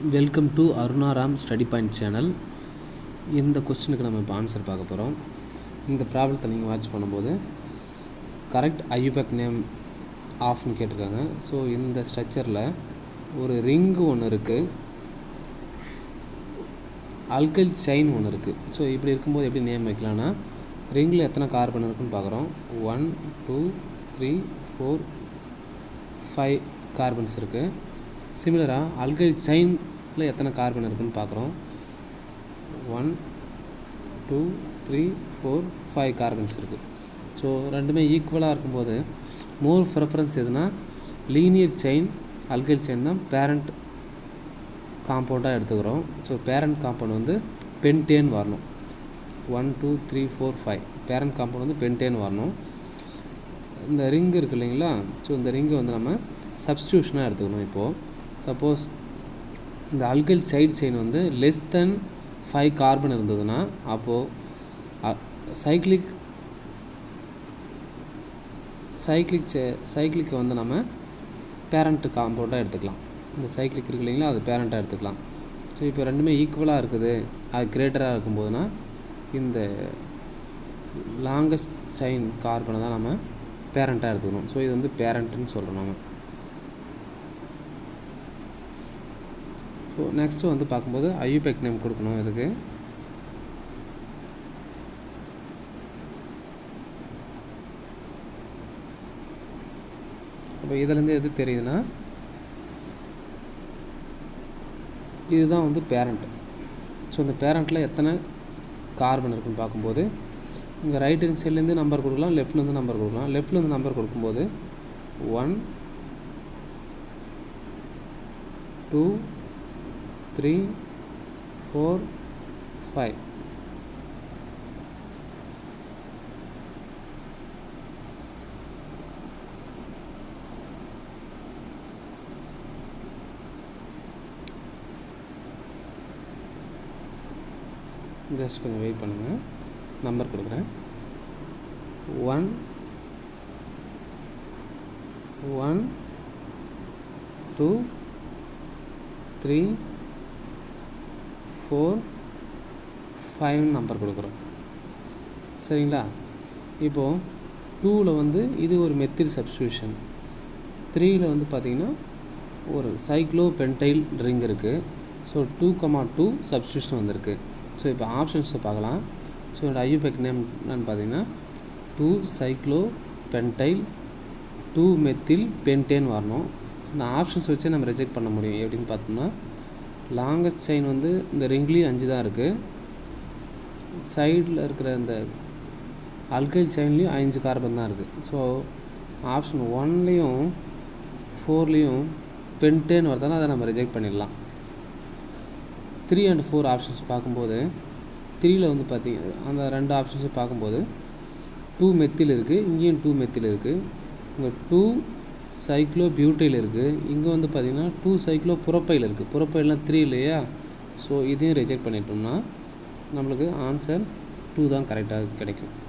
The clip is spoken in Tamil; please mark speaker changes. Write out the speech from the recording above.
Speaker 1: welcome to Arunaram study point channel இந்த கொஸ்டினுக்கு நம்ம இப்போ ஆன்சர் பார்க்க போகிறோம் இந்த ப்ராப்ளத்தை நீங்கள் வாட்ச் பண்ணும்போது கரெக்ட் ஐயூபேக் நேம் ஆஃப்னு கேட்டிருக்காங்க ஸோ இந்த ஸ்ட்ரக்சரில் ஒரு ரிங்கு ஒன்று இருக்குது அல்கைல் செயின் ஒன்று இருக்குது ஸோ இப்படி இருக்கும்போது எப்படி நேம் வைக்கலாம்னா ரிங்கில் எத்தனை கார்பன் இருக்குன்னு பார்க்குறோம் one two three four five carbons இருக்குது சிமிலராக அல்கைல் செயினில் எத்தனை கார்பன் இருக்குன்னு பார்க்குறோம் one two three four five carbons இருக்குது ஸோ ரெண்டுமே ஈக்குவலாக இருக்கும்போது மோர் ப்ரெஃபரன்ஸ் எதுனா லீனியர் செயின் அல்கைல் செயின் தான் பேரண்ட் காம்பவுண்டாக எடுத்துக்கிறோம் ஸோ பேரண்ட் காம்பவுண்ட் வந்து பென்டேன் வரணும் one two three four five parent compound வந்து பென்டேன் வரணும் இந்த ரிங் இருக்குது இல்லைங்களா ஸோ இந்த ரிங்கை வந்து நம்ம சப்ஸ்டியூஷனாக எடுத்துக்கணும் இப்போது சப்போஸ் இந்த அல்கைல் சைடு செயின் வந்து லெஸ் தென் ஃபைவ் கார்பன் இருந்ததுன்னா அப்போது சைக்ளிக் சைக்ளிக் செ சைக்ளிக்கை வந்து நம்ம பேரண்ட் காம்பவுண்டாக எடுத்துக்கலாம் இந்த சைக்ளிக் இருக்கு இல்லைங்களா அது பேரண்ட்டாக எடுத்துக்கலாம் ஸோ இப்போ ரெண்டுமே ஈக்குவலாக இருக்குது அது கிரேட்டராக இருக்கும்போதுனா இந்த லாங்கஸ்ட் சைன் கார்பனை தான் நம்ம பேரண்ட்டாக எடுத்துக்கணும் ஸோ இது வந்து பேரண்ட்டுன்னு சொல்கிறோம் நம்ம ஸோ நெக்ஸ்ட்டு வந்து பார்க்கும்போது ஐயூபெக் நேம் கொடுக்கணும் இதுக்கு அப்போ இதுலேருந்து எது தெரியுதுன்னா இதுதான் வந்து பேரண்ட் ஸோ இந்த பேரண்ட்டில் எத்தனை கார்பன் இருக்குன்னு பார்க்கும்போது இங்கே ரைட் ஹேண்ட் சைட்லேருந்து நம்பர் கொடுக்கலாம் லெஃப்ட்லேருந்து நம்பர் கொடுக்கலாம் லெஃப்ட்லேருந்து நம்பர் கொடுக்கும்போது one two three four five just கொஞ்சம் வெயிட் பண்ணுங்கள் நம்பர் கொடுக்குறேன் one one two three four five number கொடுக்குறோம் சரிங்களா இப்போது டூவில் வந்து இது ஒரு மெத்தில் சப்ஸ்டியூஷன் த்ரீயில் வந்து பார்த்திங்கன்னா ஒரு சைக்ளோ பென்டைல் ரிங் இருக்குது so two comma two substitution வந்திருக்கு ஸோ இப்போ ஆப்ஷன்ஸை பார்க்கலாம் ஸோ என்னோட ஐயூபெக் நேம் என்னன்னு பார்த்தீங்கன்னா two cyclopentyl two methylpentane வரணும் இந்த ஆப்ஷன்ஸ் வச்சு நம்ம ரிஜெக்ட் பண்ண முடியும் எப்படின்னு பார்த்தோம்னா லாங்கஸ்ட் செயின் வந்து இந்த ரிங்லேயும் அஞ்சு தான் இருக்குது சைடில் இருக்கிற இந்த அல்கைல் செயின்லேயும் அஞ்சு கார்பன் தான் இருக்குது ஸோ ஆப்ஷன் ஒன்லேயும் ஃபோர்லேயும் பென்டேன் வரதானே அதை நம்ம ரிஜெக்ட் பண்ணிடலாம் த்ரீ அண்ட் ஃபோர் ஆப்ஷன்ஸ் பார்க்கும்போது த்ரீயில் வந்து பார்த்திங்க அந்த ரெண்டு ஆப்ஷன்ஸும் பார்க்கும்போது டூ மெத்தில் இருக்குது இங்கேயும் டூ மெத்தில் இருக்குது இங்கே டூ சைக்ளோ பியூட்டைல் இருக்குது இங்கே வந்து பார்த்திங்கன்னா டூ சைக்ளோ புறப்பையில் இருக்குது புறப்பைலாம் த்ரீ இல்லையா ஸோ இதையும் ரிஜெக்ட் பண்ணிட்டோம்னா நம்மளுக்கு ஆன்சர் டூ தான் கரெக்டாக கிடைக்கும்